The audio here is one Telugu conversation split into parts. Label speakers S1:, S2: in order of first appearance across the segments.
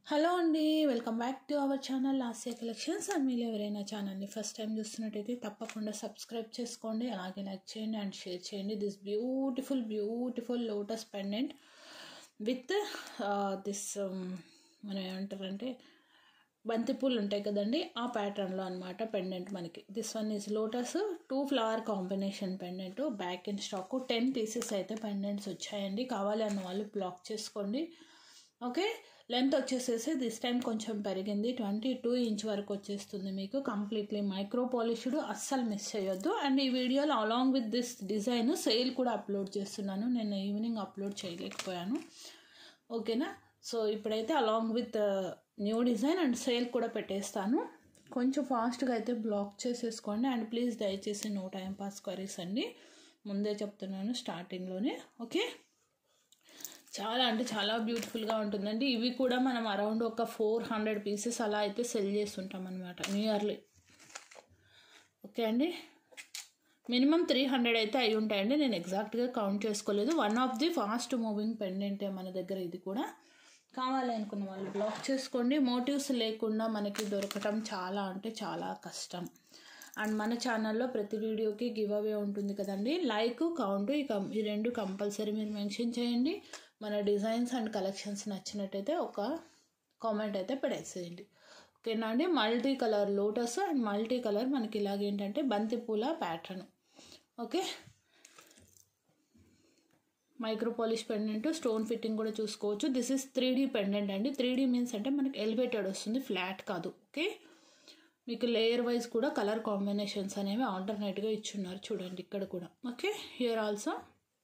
S1: హలో అండి welcome back to our channel Lasya collections and మీరు ఎవరైనా ఛానల్ని ఫస్ట్ టైం చూస్తున్నట్టయితే తప్పకుండా సబ్స్క్రైబ్ చేసుకోండి అలాగే లైక్ చేయండి అండ్ షేర్ చేయండి this beautiful beautiful lotus pendant with this మనం ఏమంటారంటే బంతిపూలు ఉంటాయి కదండి ఆ ప్యాటర్న్లో అనమాట పెండెంట్ మనకి this one is lotus two flower combination pendant back in stock ten pieces అయితే పెండెంట్స్ వచ్చాయండి కావాలి అన్న వాళ్ళు బ్లాక్ చేసుకోండి ఓకే లెంత్ వచ్చేసేసి దిస్ టైం కొంచెం పెరిగింది ట్వంటీ టూ ఇంచ్ వరకు వచ్చేస్తుంది మీకు కంప్లీట్లీ మైక్రో పాలిష్డ్ అస్సలు మిస్ చేయొద్దు అండ్ ఈ వీడియోలో along with this design sale కూడా అప్లోడ్ చేస్తున్నాను నేను ఈవినింగ్ అప్లోడ్ చేయలేకపోయాను ఓకేనా సో ఇప్పుడైతే along with new design and sale కూడా పెట్టేస్తాను కొంచెం ఫాస్ట్గా అయితే బ్లాక్ చేసేసుకోండి అండ్ ప్లీజ్ దయచేసి నో టైం పాస్ క్వరీస్ అండి ముందే చెప్తున్నాను స్టార్టింగ్లోనే ఓకే చాలా అంటే చాలా బ్యూటిఫుల్గా ఉంటుందండి ఇవి కూడా మనం అరౌండ్ ఒక ఫోర్ హండ్రెడ్ పీసెస్ అలా అయితే సెల్ చేస్తుంటాం అనమాట నియర్లీ ఓకే అండి మినిమం త్రీ హండ్రెడ్ అయితే అయి ఉంటాయండి నేను ఎగ్జాక్ట్గా కౌంట్ చేసుకోలేదు one of the fast moving పెండెంటే మన దగ్గర ఇది కూడా కావాలి అనుకున్న వాళ్ళు బ్లాక్ చేసుకోండి మోటివ్స్ లేకుండా మనకి దొరకటం చాలా అంటే చాలా కష్టం అండ్ మన ఛానల్లో ప్రతి వీడియోకి గివ్ అవే ఉంటుంది కదండి లైక్ కౌంట్ ఈ కం ఈ రెండు కంపల్సరీ మీరు మెన్షన్ చేయండి మన డిజైన్స్ అండ్ కలెక్షన్స్ నచ్చినట్టయితే ఒక కామెంట్ అయితే పడేసేయండి ఓకేనా అండి multi colour lotus and multi colour మనకి ఇలాగేంటంటే బంతిపూల pattern okay micro polish pendant stone fitting కూడా చూసుకోవచ్చు this is three D pendant అండి త్రీ డీ మీన్స్ అంటే మనకి ఎలివేటెడ్ వస్తుంది ఫ్లాట్ కాదు ఓకే మీకు లేయర్ వైజ్ కూడా కలర్ కాంబినేషన్స్ అనేవి ఆల్టర్నేట్గా ఇచ్చున్నారు చూడండి ఇక్కడ కూడా okay here also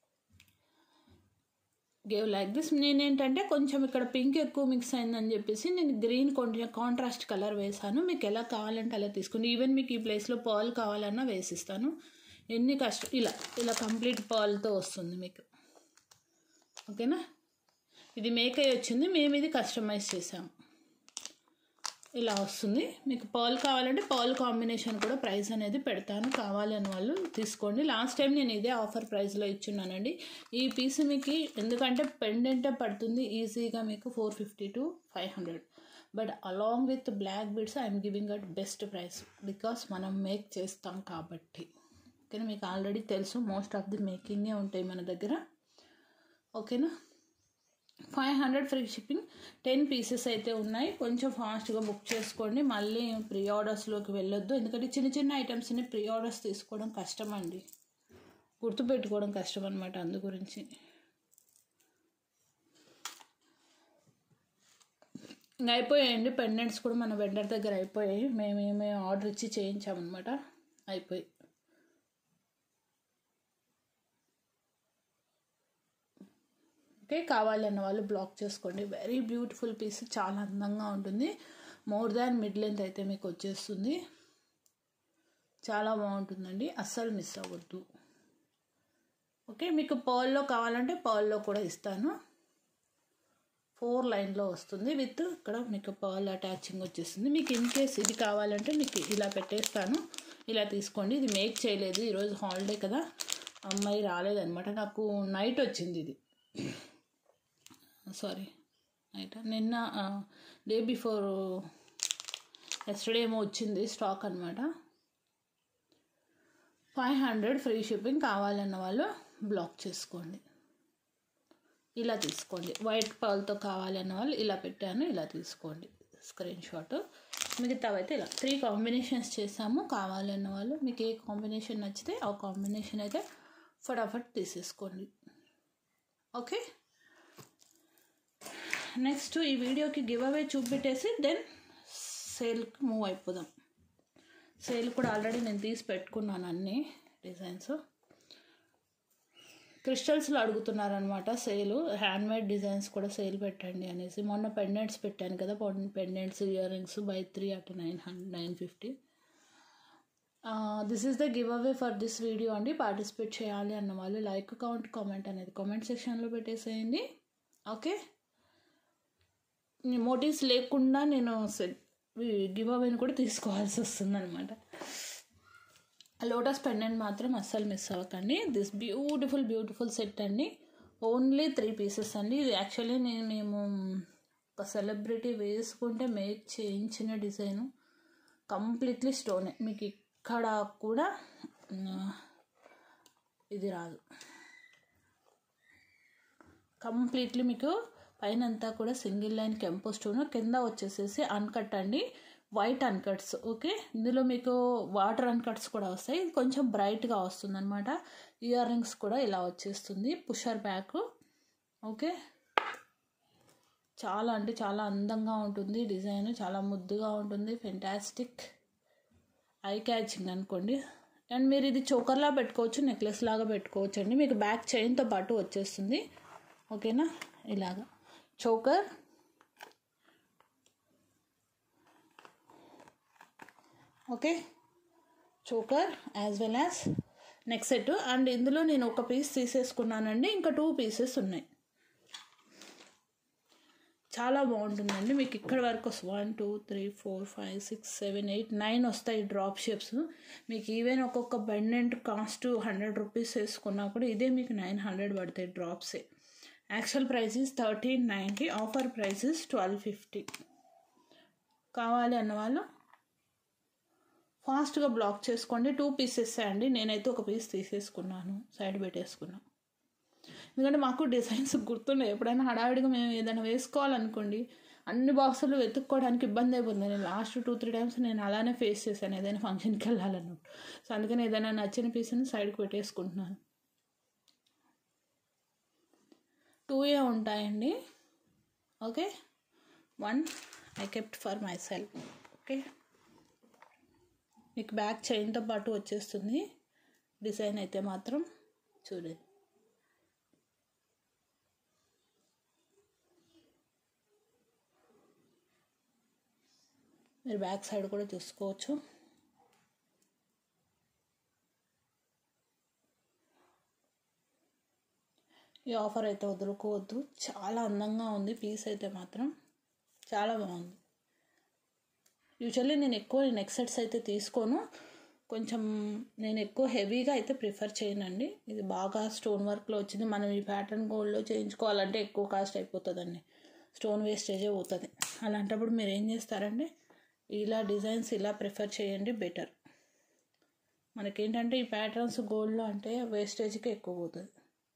S1: gave like this నేనేంటంటే కొంచెం ఇక్కడ పింక్ ఎక్కువ మిక్స్ అయిందని చెప్పేసి నేను గ్రీన్ కొంచెం కాంట్రాస్ట్ కలర్ వేసాను మీకు ఎలా కావాలంటే అలా తీసుకోండి ఈవెన్ మీకు ఈ ప్లేస్లో పర్ల్ కావాలన్నా వేసిస్తాను ఎన్ని కష్టం ఇలా ఇలా కంప్లీట్ పర్ల్తో వస్తుంది మీకు ఓకేనా ఇది మేక్ అయ్యి వచ్చింది మేము ఇది కస్టమైజ్ చేసాము ఇలా వస్తుంది మీకు పర్ల్ కావాలంటే పర్ల్ కాంబినేషన్ కూడా ప్రైస్ అనేది పెడతాను కావాలి అని వాళ్ళు తీసుకోండి లాస్ట్ టైం నేను ఇదే ఆఫర్ ప్రైస్లో ఇచ్చున్నానండి ఈ పీస్ మీకు ఎందుకంటే పెండెంటే పడుతుంది ఈజీగా మీకు four fifty to five hundred but along with black beads I'm giving at best price because మనం మేక్ చేస్తాం కాబట్టి ఓకేనా మీకు ఆల్రెడీ తెలుసు మోస్ట్ ఆఫ్ ది మేకింగే ఉంటాయి మన దగ్గర ఓకేనా five hundred free shipping ten pieces అయితే ఉన్నాయి కొంచెం ఫాస్ట్గా బుక్ చేసుకోండి మళ్ళీ ప్రీ ఆర్డర్స్లోకి వెళ్ళొద్దు ఎందుకంటే చిన్న చిన్న ఐటమ్స్ని ప్రీ ఆర్డర్స్ తీసుకోవడం కష్టం అండి గుర్తుపెట్టుకోవడం కష్టం అనమాట అందు గురించి ఇంకా అయిపోయాయండి పెండెంట్స్ కూడా మన వెండర్ దగ్గర అయిపోయాయి మేమేమే ఆర్డర్ ఇచ్చి చేయించామన్నమాట అయిపోయి ఓకే కావాలి అన్న వాళ్ళు బ్లాక్ చేసుకోండి వెరీ బ్యూటిఫుల్ పీస్ చాలా అందంగా ఉంటుంది మోర్ దాన్ మిడ్ లెంత్ అయితే మీకు వచ్చేస్తుంది చాలా బాగుంటుందండి అస్సలు మిస్ అవ్వద్దు ఓకే మీకు పర్ల్లో కావాలంటే పర్ల్లో కూడా ఇస్తాను ఫోర్ లైన్లో వస్తుంది విత్ ఇక్కడ మీకు పర్ల్ అటాచింగ్ వచ్చేస్తుంది మీకు ఇన్ కేస్ ఇది కావాలంటే మీకు ఇలా పెట్టేస్తాను ఇలా తీసుకోండి ఇది మేక్ చేయలేదు ఈరోజు హాలిడే కదా అమ్మాయి రాలేదనమాట నాకు నైట్ వచ్చింది ఇది సారీ నైట్ నిన్న డే బిఫోర్ ఎస్టర్డే ఏమో వచ్చింది స్టాక్ అనమాట ఫైవ్ హండ్రెడ్ ఫ్రీ షిప్పింగ్ కావాలన్న వాళ్ళు బ్లాక్ చేసుకోండి ఇలా తీసుకోండి వైట్ పాల్తో కావాలన్న వాళ్ళు ఇలా పెట్టాను ఇలా తీసుకోండి స్క్రీన్ షాట్ మిగతావైతే ఇలా త్రీ కాంబినేషన్స్ చేసాము కావాలన్న వాళ్ళు మీకు ఏ కాంబినేషన్ నచ్చితే ఆ కాంబినేషన్ అయితే ఫటాఫట్ తీసేసుకోండి ఓకే నెక్స్ట్ ఈ వీడియోకి గివ్ అవే చూపెట్టేసి దెన్ సేల్కి మూవ్ అయిపోదాం సేల్ కూడా ఆల్రెడీ నేను తీసి పెట్టుకున్నాను అన్ని డిజైన్స్ క్రిస్టల్స్లో అడుగుతున్నారనమాట సేల్ హ్యాండ్మేడ్ డిజైన్స్ కూడా సేల్ పెట్టండి అనేసి మొన్న పెండెంట్స్ పెట్టాను కదా pendants ear rings buy three at nine hundred nine fifty this is the give away for this video అండి పార్టిసిపేట్ చేయాలి అన్న వాళ్ళు లైక్ కౌంట్ కామెంట్ అనేది కామెంట్ సెక్షన్లో పెట్టేసేయండి ఓకే మోటివ్స్ లేకుండా నేను గివ్ అవేని కూడా తీసుకోవాల్సి వస్తుంది అనమాట లోటస్ పెండెంట్ మాత్రం అస్సలు మిస్ అవ్వకండి దిస్ బ్యూటిఫుల్ బ్యూటిఫుల్ సెట్ అండి ఓన్లీ త్రీ పీసెస్ అండి ఇది యాక్చువల్లీ నేను మేము ఒక సెలబ్రిటీ వేసుకుంటే మేక్ చేయించిన డిజైను కంప్లీట్లీ స్టోనే మీకు ఇక్కడ కూడా ఇది రాదు కంప్లీట్లీ మీకు పైన అంతా కూడా సింగిల్ లైన్ కెంపో స్టోన్ కింద వచ్చేసేసి అన్కట్ అండి వైట్ అన్కట్స్ ఓకే ఇందులో మీకు వాటర్ అన్కట్స్ కూడా వస్తాయి ఇది కొంచెం బ్రైట్గా వస్తుంది అనమాట ఇయర్ రింగ్స్ కూడా ఇలా వచ్చేస్తుంది పుషర్ బ్యాక్ ఓకే చాలా అంటే చాలా అందంగా ఉంటుంది డిజైన్ చాలా ముద్దుగా ఉంటుంది ఫెంటాస్టిక్ ఐ క్యాచింగ్ అనుకోండి అండ్ మీరు ఇది చోకర్లా పెట్టుకోవచ్చు నెక్లెస్ లాగా పెట్టుకోవచ్చు అండి మీకు బ్యాక్ చైన్తో పాటు వచ్చేస్తుంది ఓకేనా ఇలాగా choker okay choker as well as neck set and ఇందులో నేను ఒక పీస్ తీసేసుకున్నానండి ఇంకా టూ పీసెస్ ఉన్నాయి చాలా బాగుంటుందండి మీకు ఇక్కడ వరకు one two three four five six seven eight nine వస్తాయి డ్రాప్ షేప్స్ మీకు ఈవెన్ ఒక్కొక్క బెండెంట్ కాస్ట్ హండ్రెడ్ రూపీస్ వేసుకున్నా కూడా ఇదే మీకు నైన్ హండ్రెడ్ పడతాయి డ్రాప్సే actual price is thirteen ninety offer price is twelve fifty కావాలి అన్న వాళ్ళు ఫాస్ట్గా బ్లాక్ చేసుకోండి టూ పీసెస్ అండి నేనైతే ఒక పీస్ తీసేసుకున్నాను సైడ్ పెట్టేసుకున్నాను ఎందుకంటే మాకు డిజైన్స్ గుర్తున్నాయి ఎప్పుడైనా హడావిడిగా మేము ఏదైనా వేసుకోవాలనుకోండి అన్ని బాక్సులు వెతుక్కోవడానికి ఇబ్బంది అయిపోతుంది నేను లాస్ట్ టూ త్రీ టైమ్స్ నేను అలానే ఫేస్ చేశాను ఏదైనా ఫంక్షన్కి వెళ్ళాలన్నట్టు సో అందుకని ఏదైనా నచ్చిన పీస్ని సైడ్కి పెట్టేసుకుంటున్నాను టూ ఏ ఉంటాయండి okay one I kept for myself okay మీకు బ్యాక్ చైన్తో పాటు వచ్చేస్తుంది డిజైన్ అయితే మాత్రం చూడండి మీరు బ్యాక్ సైడ్ కూడా చూసుకోవచ్చు ఈ ఆఫర్ అయితే వదులుకోవద్దు చాలా అందంగా ఉంది పీస్ అయితే మాత్రం చాలా బాగుంది యూజువల్లీ నేను ఎక్కువ నెక్ సెట్స్ అయితే తీసుకోను కొంచెం నేను ఎక్కువ హెవీగా అయితే ప్రిఫర్ చేయనండి ఇది బాగా స్టోన్ వర్క్లో వచ్చింది మనం ఈ ప్యాటర్న్ గోల్డ్లో చేయించుకోవాలంటే ఎక్కువ కాస్ట్ అయిపోతుందండి స్టోన్ వేస్టేజే పోతుంది అలాంటప్పుడు మీరు ఏం చేస్తారంటే ఇలా డిజైన్స్ ఇలా ప్రిఫర్ చేయండి బెటర్ మనకేంటంటే ఈ ప్యాటర్న్స్ గోల్డ్లో అంటే వేస్టేజ్కి ఎక్కువ పోతుంది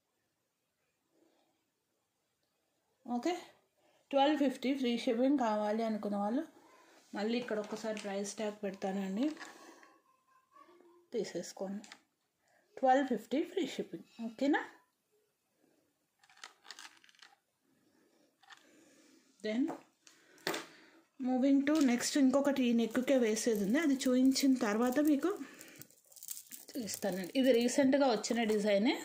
S1: okay twelve fifty free shipping కావాలి అనుకున్న వాళ్ళు మళ్ళీ ఇక్కడ ఒకసారి ప్రైస్ ట్యాగ్ పెడతానండి తీసేసుకోండి ట్వెల్వ్ ఫిఫ్టీ ఫ్రీ షిప్పింగ్ ఓకేనా దెన్ మూవింగ్ టు నెక్స్ట్ ఇంకొకటి ఈ నెక్కే వేసేది ఉంది అది చూపించిన తర్వాత మీకు చూపిస్తానండి ఇది రీసెంట్గా వచ్చిన డిజైనే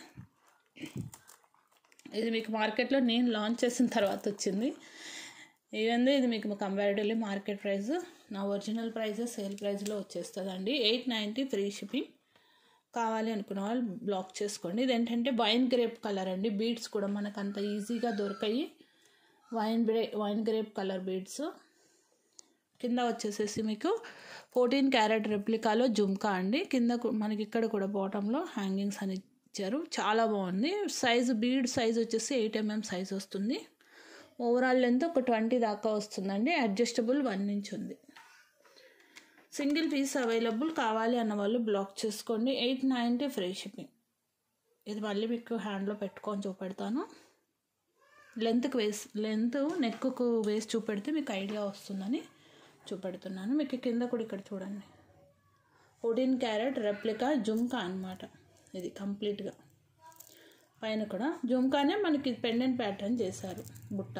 S1: ఇది మీకు మార్కెట్లో నేను లాంచ్ చేసిన తర్వాత వచ్చింది ఇవండి ఇది మీకు కంపారిటివ్లీ మార్కెట్ ప్రైస్ నా ఒరిజినల్ ప్రైస్ సేల్ ప్రైస్లో వచ్చేస్తుందండి ఎయిట్ నైంటీ ఫ్రీ షిప్పింగ్ కావాలి అనుకున్న వాళ్ళు బ్లాక్ చేసుకోండి ఇది ఏంటంటే వైన్ గ్రేప్ కలర్ అండి బీడ్స్ కూడా మనకు అంత ఈజీగా దొరకాయి వైన్ బ్రే వైన్ గ్రేప్ కలర్ బీడ్స్ కింద వచ్చేసేసి మీకు ఫోర్టీన్ క్యారెట్ రెప్లికాలో జుమ్కా అండి కింద మనకి ఇక్కడ కూడా బాటంలో హ్యాంగింగ్స్ అని ఇచ్చారు చాలా బాగుంది సైజు బీడ్ సైజ్ వచ్చేసి ఎయిట్ ఎంఎం సైజ్ వస్తుంది ఓవరాల్ లెంత్ ఒక ట్వంటీ దాకా వస్తుందండి అడ్జస్టబుల్ వన్ ఇంచ్ ఉంది సింగిల్ పీస్ అవైలబుల్ కావాలి అన్న వాళ్ళు బ్లాక్ చేసుకోండి ఎయిట్ నైంటీ ఫ్రీ షిప్పింగ్ ఇది మళ్ళీ మీకు హ్యాండ్లో పెట్టుకొని చూపెడతాను లెంత్కి వేసి లెంత్ నెక్కు వేసి చూపెడితే మీకు ఐడియా వస్తుందని చూపెడుతున్నాను మీకు కింద కూడా ఇక్కడ చూడండి ఫోర్టీన్ క్యారెట్ రెప్లికా జుమ్కా అనమాట ఇది కంప్లీట్గా పైన కూడా జుమ్కానే మనకి పెండెంట్ ప్యాటర్న్ చేశారు బుట్ట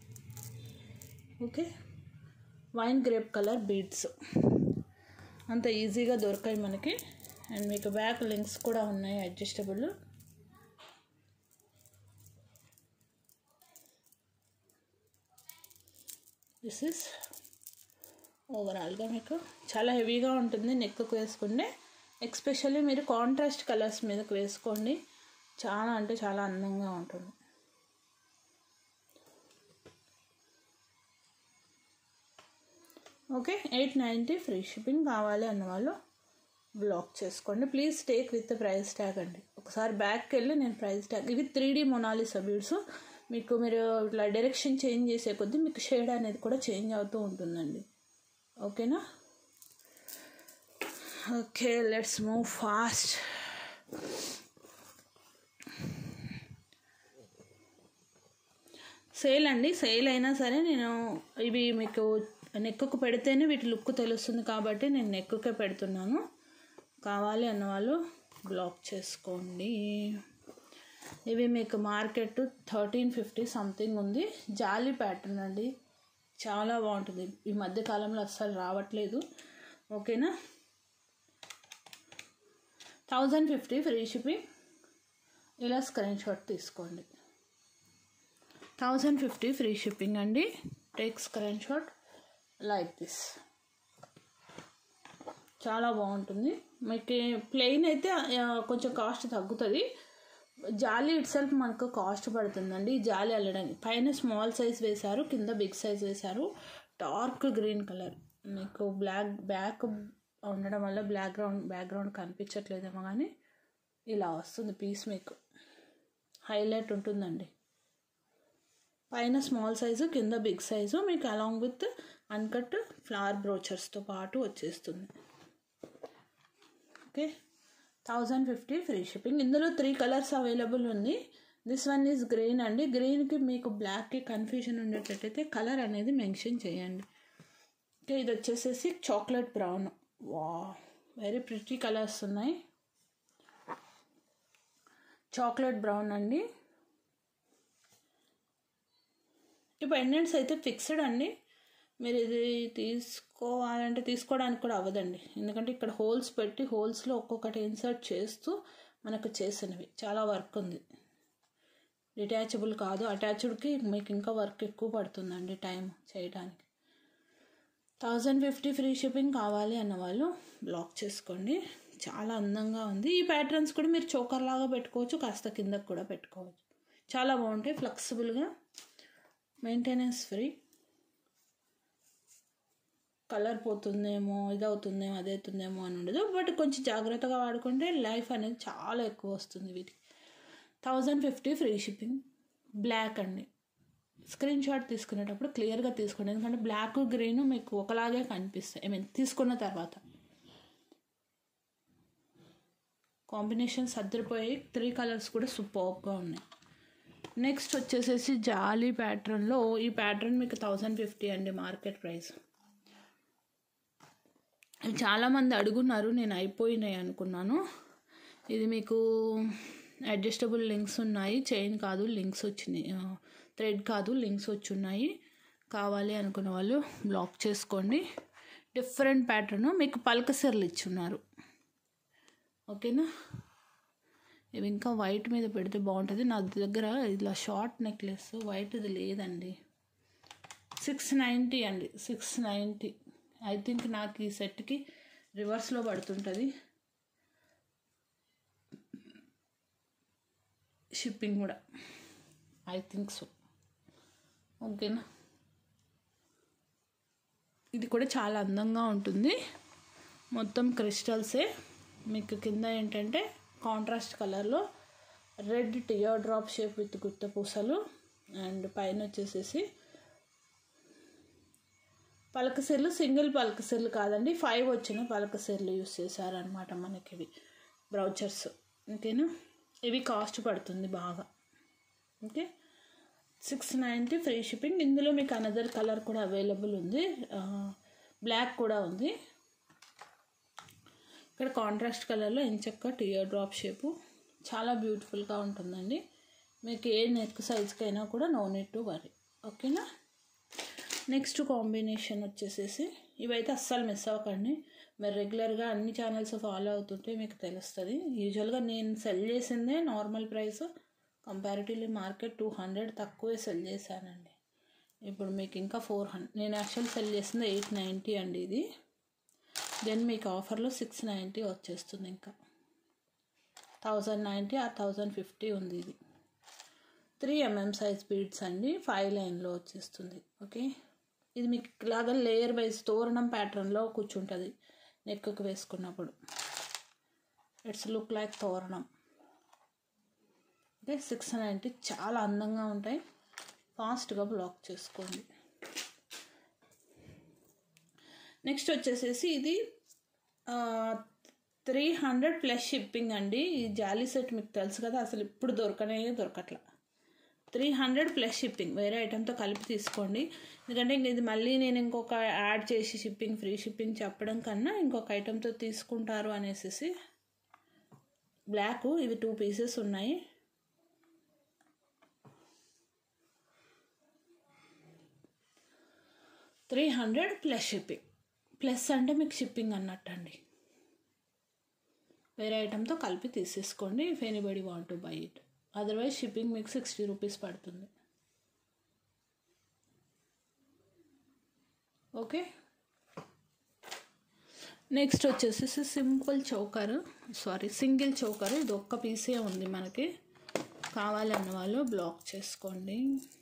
S1: okay wine grape colour beads అంత ఈజీగా దొరకాయి మనకి అండ్ మీకు బ్యాక్ లింక్స్ కూడా ఉన్నాయి అడ్జస్టబుల్ దిస్ ఇస్ ఓవరాల్గా మీకు చాలా హెవీగా ఉంటుంది నెక్కు వేసుకుంటే ఎక్స్పెషల్లీ మీరు కాంట్రాస్ట్ కలర్స్ మీదకి వేసుకోండి చాలా అంటే చాలా అందంగా ఉంటుంది okay eight ninety free shipping కావాలి అన్న వాళ్ళు బ్లాక్ చేసుకోండి please take with price tag అండి ఒకసారి బ్యాక్కి వెళ్ళి నేను ప్రైస్ ట్యాగ్ ఇవి త్రీ డీ మొనాలిసా బీడ్స్ మీకు మీరు ఇట్లా డైరెక్షన్ చేంజ్ చేసే కొద్దీ మీకు షేడ్ అనేది కూడా చేంజ్ అవుతూ ఉంటుందండి ఓకేనా okay let's move fast sale అండి సేల్ అయినా సరే నేను ఇవి మీకు నెక్కుకు పెడితేనే వీటి లుక్ తెలుస్తుంది కాబట్టి నేను నెక్కుకే పెడుతున్నాను కావాలి అన్న వాళ్ళు బ్లాక్ చేసుకోండి ఇవి మీకు మార్కెట్ థర్టీన్ ఫిఫ్టీ సంథింగ్ ఉంది జాలీ ప్యాటర్న్ అండి చాలా బాగుంటుంది ఈ మధ్య కాలంలో అస్సలు రావట్లేదు ఓకేనా థౌజండ్ ఫిఫ్టీ ఫ్రీ షిప్పింగ్ ఇలా స్క్రీన్ షాట్ తీసుకోండి థౌజండ్ ఫిఫ్టీ ఫ్రీ షిప్పింగ్ అండి take screen shot like this చాలా బాగుంటుంది మీకు ప్లెయిన్ అయితే ఆ, కొంచెం కాస్ట్ తగ్గుతుంది జాలీ ఇట్ సెల్ఫ్ మనకు కాస్ట్ పడుతుందండి ఈ జాలీ అల్లడానికి పైన స్మాల్ సైజ్ వేశారు కింద బిగ్ సైజ్ వేశారు డార్క్ గ్రీన్ కలర్ మీకు బ్లాక్ బ్యాక్ ఉండడం వల్ల బ్లాక్ గ్రౌండ్ బ్యాక్గ్రౌండ్ కనిపించట్లేదేమో కానీ ఇలా వస్తుంది పీస్ మీకు హైలైట్ ఉంటుందండి పైన స్మాల్ సైజు కింద బిగ్ సైజు మీకు అలాంగ్ విత్ అన్కట్ ఫ్లవర్ బ్రోచర్స్తో పాటు వచ్చేస్తుంది okay thousand fifty free shipping ఇందులో త్రీ కలర్స్ అవైలబుల్ ఉంది దిస్ వన్ ఈజ్ గ్రీన్ అండి గ్రీన్కి మీకు బ్లాక్కి కన్ఫ్యూజన్ ఉండేటట్టయితే కలర్ అనేది మెన్షన్ చేయండి ఓకే ఇది వచ్చేసేసి చాక్లెట్ బ్రౌన్ వా వెరీ ప్రిటీ కలర్స్ ఉన్నాయి చాక్లెట్ బ్రౌన్ అండి ఈ పెండెంట్స్ అయితే ఫిక్స్డ్ అండి మీరు ఇది తీసుకోవాలంటే తీసుకోవడానికి కూడా అవ్వదండి ఎందుకంటే ఇక్కడ హోల్స్ పెట్టి హోల్స్లో ఒక్కొక్కటి ఇన్సర్ట్ చేస్తూ మనకు చేసినవి చాలా వర్క్ ఉంది డిటాచబుల్ కాదు అటాచ్డ్కి మీకు ఇంకా వర్క్ ఎక్కువ పడుతుందండి టైం చేయడానికి థౌజండ్ ఫిఫ్టీ ఫ్రీ షిప్పింగ్ కావాలి అన్న వాళ్ళు బ్లాక్ చేసుకోండి చాలా అందంగా ఉంది ఈ ప్యాటర్న్స్ కూడా మీరు చోకర్ లాగా పెట్టుకోవచ్చు కాస్త కిందకు కూడా పెట్టుకోవచ్చు చాలా బాగుంటాయి ఫ్లెక్సిబుల్గా మెయింటెనెన్స్ ఫ్రీ కలర్ పోతుందేమో ఇది అవుతుందేమో అది అవుతుందేమో అని ఉండదు బట్ కొంచెం జాగ్రత్తగా వాడుకుంటే లైఫ్ అనేది చాలా ఎక్కువ వస్తుంది వీటికి thousand fifty free shipping block అండి స్క్రీన్ షాట్ తీసుకునేటప్పుడు క్లియర్గా తీసుకోండి ఎందుకంటే బ్లాక్ గ్రీన్ మీకు ఒకలాగే కనిపిస్తాయి ఐ మీన్ తీసుకున్న తర్వాత కాంబినేషన్ సర్దిరిపోయి త్రీ కలర్స్ కూడా సూపర్గా ఉన్నాయి నెక్స్ట్ వచ్చేసేసి జాలీ ప్యాటర్న్లో ఈ ప్యాటర్న్ మీకు థౌజండ్ ఫిఫ్టీ అండి మార్కెట్ ప్రైస్ ఇవి చాలామంది అడుగున్నారు నేను అయిపోయినాయి అనుకున్నాను ఇది మీకు అడ్జస్టబుల్ లింక్స్ ఉన్నాయి చైన్ కాదు లింక్స్ వచ్చినాయి థ్రెడ్ కాదు లింక్స్ వచ్చి ఉన్నాయి కావాలి అనుకున్న వాళ్ళు బ్లాక్ చేసుకోండి డిఫరెంట్ ప్యాటర్న్ మీకు పలకసెర్లు ఇచ్చున్నారు ఓకేనా ఇవి ఇంకా వైట్ మీద పెడితే బాగుంటుంది నా దగ్గర ఇలా షార్ట్ నెక్లెస్ వైట్ది లేదండి సిక్స్ నైంటీ అండి సిక్స్ నైంటీ ఐ థింక్ నాకు ఈ సెట్కి రివర్స్లో పడుతుంటుంది షిప్పింగ్ కూడా ఐ థింక్ సో ఓకేనా ఇది కూడా చాలా అందంగా ఉంటుంది మొత్తం క్రిస్టల్సే మీకు కింద ఏంటంటే కాంట్రాస్ట్ కలర్లో red tear drop shape with గుత్త పూసలు అండ్ పైన వచ్చేసేసి పలకసెర్లు సింగిల్ పలకసెర్లు కాదండి ఫైవ్ వచ్చిన పలకసెర్లు యూస్ చేశారనమాట మనకి ఇవి బ్రౌచర్స్ ఓకేనా ఇవి కాస్ట్ పడుతుంది బాగా okay six ninety free shipping ఇందులో మీకు అనదర్ కలర్ కూడా అవైలబుల్ ఉంది బ్లాక్ కూడా ఉంది ఇక్కడ కాంట్రాస్ట్ కలర్లో ఎంచక్క టియర్ డ్రాప్ షేపు చాలా బ్యూటిఫుల్గా ఉంటుందండి మీకు ఏ నెక్ సైజ్కైనా కూడా నో నీడ్ టు వరీ ఓకేనా నెక్స్ట్ కాంబినేషన్ వచ్చేసేసి ఇవైతే అస్సలు మిస్ అవ్వకండి మీరు రెగ్యులర్గా అన్ని ఛానల్స్ ఫాలో అవుతుంటే మీకు తెలుస్తుంది యూజువల్గా నేను సెల్ చేసిందే normal price comparatively market two hundred తక్కువే సెల్ చేశానండి ఇప్పుడు మీకు ఇంకా ఫోర్ హండ్రెడ్ నేను యాక్చువల్ సెల్ చేసింది ఎయిట్ నైంటీ అండి ఇది దెన్ మీకు ఆఫర్లో సిక్స్ నైంటీ వచ్చేస్తుంది ఇంకా థౌజండ్ నైంటీ ఆ థౌజండ్ ఫిఫ్టీ ఉంది ఇది త్రీ ఎంఎం సైజ్ బీడ్స్ అండి ఫైవ్ లైన్లో వచ్చేస్తుంది ఓకే ఇది మీకు ఇలాగా లేయర్ వైజ్ తోరణం ప్యాటర్న్లో కూర్చుంటుంది నెక్కు వేసుకున్నప్పుడు ఇట్స్ లుక్ లైక్ తోరణం ఓకే సిక్స్ నైంటీ చాలా అందంగా ఉంటాయి ఫాస్ట్గా బ్లాక్ చేసుకోండి నెక్స్ట్ వచ్చేసేసి ఇది త్రీ హండ్రెడ్ ప్లస్ షిప్పింగ్ అండి ఈ జాలీ సెట్ మీకు తెలుసు కదా అసలు ఇప్పుడు దొరకనే దొరకట్లా త్రీ హండ్రెడ్ ప్లస్ షిప్పింగ్ వేరే ఐటెంతో కలిపి తీసుకోండి ఎందుకంటే ఇంక ఇది మళ్ళీ నేను ఇంకొక యాడ్ చేసి షిప్పింగ్ ఫ్రీ షిప్పింగ్ చెప్పడం కన్నా ఇంకొక ఐటెంతో తీసుకుంటారు అనేసి బ్లాక్ ఇవి టూ పీసెస్ ఉన్నాయి three hundred plus shipping plus అంటే మీకు షిప్పింగ్ అన్నట్టు అండి వేరే ఐటెంతో కలిపి తీసేసుకోండి if anybody want to buy it otherwise shipping మీకు సిక్స్టీ రూపీస్ పడుతుంది ఓకే నెక్స్ట్ వచ్చేసి simple choker sorry single choker ఇది ఒక్క పీసే ఉంది మనకి కావాలన్న వాళ్ళు బ్లాక్ చేసుకోండి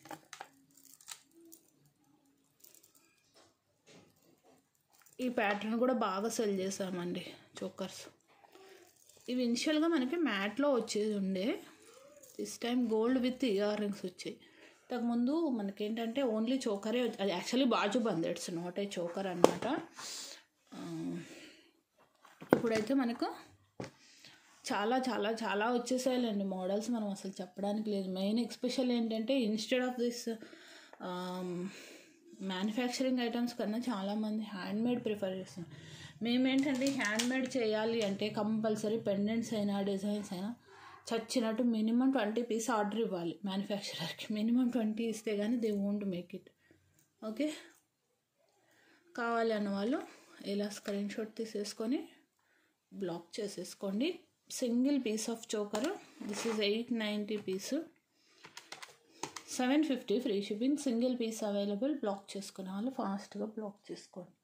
S1: ఈ ప్యాటర్న్ కూడా బాగా సెల్ చేసామండి చోకర్స్ ఇవి ఇనిషియల్గా మనకి మ్యాట్లో వచ్చేది ఉండే this time gold with ear rings వచ్చాయి ఇంతకుముందు మనకేంటంటే ఓన్లీ చోకరే అది actually bajuband it's not a choker అనమాట ఇప్పుడైతే మనకు చాలా చాలా చాలా వచ్చేసాయండి మోడల్స్ మనం అసలు చెప్పడానికి లేదు మెయిన్ ఎక్స్పెషల్ ఏంటంటే instead of this manufacturing items కన్నా చాలామంది హ్యాండ్మేడ్ ప్రిఫర్ చేస్తున్నారు మేమేంటంటే హ్యాండ్మేడ్ చేయాలి అంటే కంపల్సరీ పెండెంట్స్ అయినా డిజైన్స్ అయినా చచ్చినట్టు మినిమం ట్వంటీ పీస్ ఆర్డర్ ఇవ్వాలి మ్యానుఫ్యాక్చరర్కి మినిమం ట్వంటీ ఇస్తే కానీ they won't make it okay కావాలి అన్న వాళ్ళు ఇలా స్క్రీన్ షాట్ తీసేసుకొని బ్లాక్ చేసేసుకోండి single piece of choker this is eight ninety piece seven fifty free shipping single piece available block చేసుకునే వాళ్ళు ఫాస్ట్గా బ్లాక్ చేసుకోండి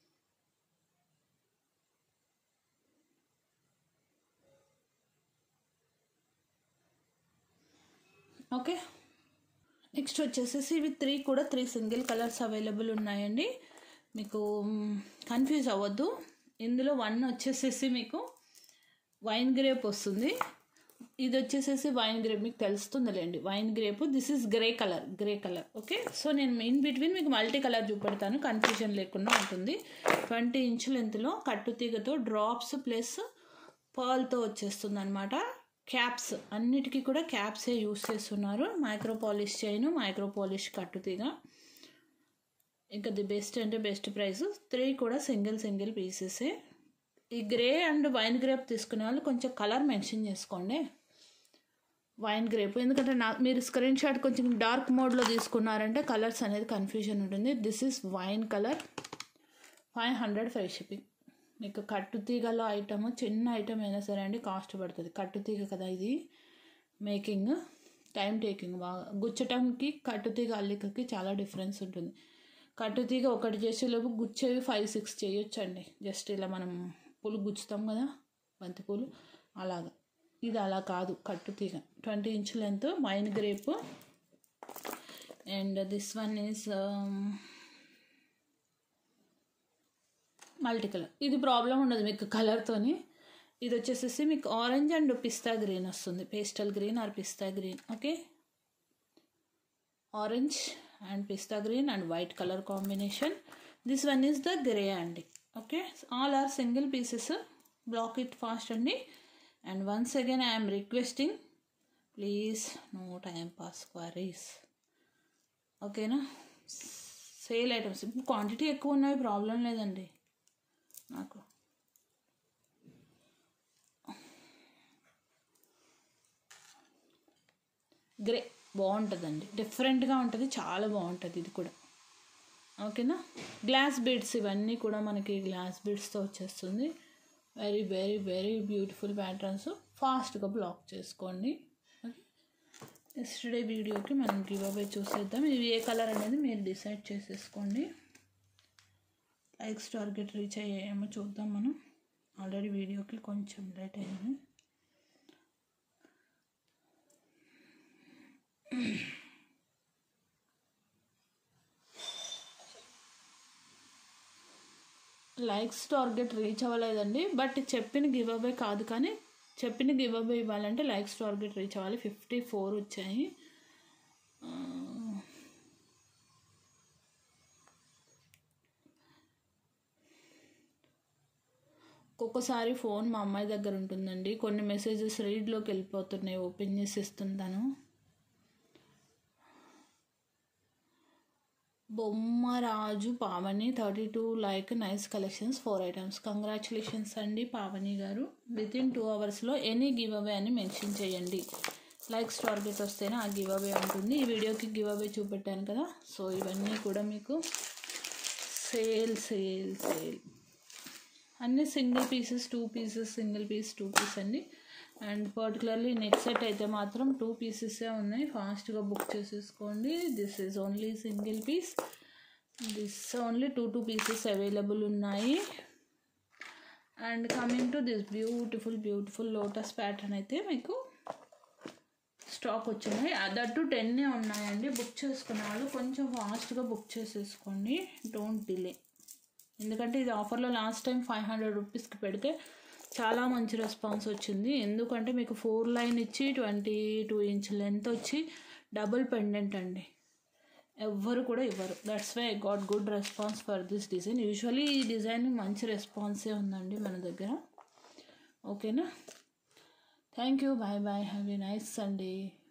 S1: ఓకే నెక్స్ట్ వచ్చేసేసి ఇవి త్రీ కూడా త్రీ సింగిల్ కలర్స్ అవైలబుల్ ఉన్నాయండి మీకు కన్ఫ్యూజ్ అవ్వద్దు ఇందులో వన్ వచ్చేసేసి మీకు వైన్ గ్రేప్ వస్తుంది ఇది వచ్చేసేసి వైన్ గ్రేప్ మీకు తెలుస్తుందిలేండి wine grape this is grey colour grey colour okay so నేను ఇన్ బిట్వీన్ మీకు మల్టీ కలర్ చూపెడతాను కన్ఫ్యూజన్ లేకుండా ఉంటుంది ట్వంటీ ఇంచ్ లెంత్లో కట్టుతీగతో డ్రాప్స్ ప్లస్ పర్ల్తో వచ్చేస్తుంది అనమాట క్యాప్స్ అన్నిటికీ కూడా క్యాప్సే యూస్ చేస్తున్నారు micro polish chain micro polish కట్టుతీగ ఇంకా ది బెస్ట్ అంటే బెస్ట్ ప్రైస్ త్రీ కూడా సింగిల్ సింగిల్ పీసెసే ఈ గ్రే అండ్ వైన్ గ్రేప్ తీసుకునే వాళ్ళు కొంచెం కలర్ మెన్షన్ చేసుకోండి వైన్ గ్రేప్ ఎందుకంటే నా మీరు స్క్రీన్ షాట్ కొంచెం డార్క్ మోడ్లో తీసుకున్నారంటే కలర్స్ అనేది కన్ఫ్యూజన్ ఉంటుంది this is wine colour five hundred free shipping మీకు కట్టుతీగలో ఐటమ్ చిన్న ఐటమ్ అయినా సరే అండి కాస్ట్ పడుతుంది కట్టుతీగ కదా ఇది మేకింగ్ టైం టేకింగ్ బాగా గుచ్చటంకి కట్టుతీగ అల్లికకి చాలా డిఫరెన్స్ ఉంటుంది కట్టుతీగ ఒకటి చేసేలోపు గుచ్చేవి ఫైవ్ సిక్స్ చేయొచ్చండి జస్ట్ ఇలా మనం పూలు గుచ్చుతాం కదా బంతి పూలు అలాగా ఇది అలా కాదు కట్టుతీగ twenty inch length wine grape and this one is multi colour ఇది ప్రాబ్లం ఉండదు మీకు కలర్తోని ఇది వచ్చేసేసి మీకు ఆరెంజ్ అండ్ పిస్తా గ్రీన్ వస్తుంది pastel green or pista green okay orange and pista green and white colour combination this one is the grey అండి okay all are single pieces block it fast అండి and once again I'm requesting please no time pass queries ఓకేనా సేల్ ఐటమ్స్ క్వాంటిటీ ఎక్కువ ఉన్నవి ప్రాబ్లం లేదండి నాకు గ్రే బాగుంటుందండి డిఫరెంట్గా ఉంటుంది చాలా బాగుంటుంది ఇది కూడా ఓకేనా గ్లాస్ బీడ్స్ ఇవన్నీ కూడా మనకి గ్లాస్ బీడ్స్తో వచ్చేస్తుంది very very very beautiful patterns ఫాస్ట్గా బ్లాక్ చేసుకోండి ఎస్టర్డే వీడియోకి మనం గివ్ అవే చూసేద్దాం ఇది ఏ కలర్ అనేది మీరు డిసైడ్ చేసేసుకోండి లైక్స్ టార్గెట్ రీచ్ అయ్యాయేమో చూద్దాం మనం ఆల్రెడీ వీడియోకి కొంచెం లేట్ అయింది లైక్స్ టార్గెట్ రీచ్ అవ్వలేదండి బట్ చెప్పిన గివ్ అవే కాదు కానీ చెప్పిన గివ్ అవే ఇవ్వాలంటే లైక్స్ టార్గెట్ రీచ్ అవ్వాలి ఫిఫ్టీ ఫోర్ వచ్చాయి ఒక్కొక్కసారి ఫోన్ మా అమ్మాయి దగ్గర ఉంటుందండి కొన్ని మెసేజెస్ రీడ్లోకి వెళ్ళిపోతున్నాయి ఓపెన్ చేసి ఇస్తుంటాను Bommaraju Pavani thirty two like nice collections four items congratulations అండి Pavani garu with in two అవర్స్లో ఎనీ గివ్ అవే అని మెన్షన్ చేయండి లైక్స్ టార్గెట్ వస్తేనే ఆ గివ్ అవే ఉంటుంది ఈ వీడియోకి గివ్ అవే చూపెట్టాను కదా సో ఇవన్నీ కూడా మీకు సేల్ సేల్ సేల్ అన్ని single pieces two pieces single piece two piece అండి అండ్ పర్టికులర్లీ నెక్ సెట్ అయితే మాత్రం టూ పీసెసే ఉన్నాయి ఫాస్ట్గా బుక్ చేసేసుకోండి this is only single piece this only two two pieces available ఉన్నాయి and coming to this beautiful beautiful lotus pattern అయితే మీకు స్టాక్ వచ్చినాయి దట్ టు టెన్నే ఉన్నాయండి బుక్ చేసుకున్న వాళ్ళు కొంచెం ఫాస్ట్గా బుక్ చేసేసుకోండి డోంట్ డిలే ఎందుకంటే ఇది ఆఫర్లో లాస్ట్ టైం ఫైవ్ హండ్రెడ్ రూపీస్కి పెడితే చాలా మంచి రెస్పాన్స్ వచ్చింది ఎందుకంటే మీకు ఫోర్ లైన్ ఇచ్చి ట్వంటీ టూ ఇంచ్ లెంత్ వచ్చి డబుల్ పెండెంట్ అండి ఎవ్వరు కూడా ఇవ్వరు that's why I got good response for this design usually ఈ డిజైన్ మంచి రెస్పాన్సే ఉందండి మన దగ్గర ఓకేనా thank you bye bye have a nice Sunday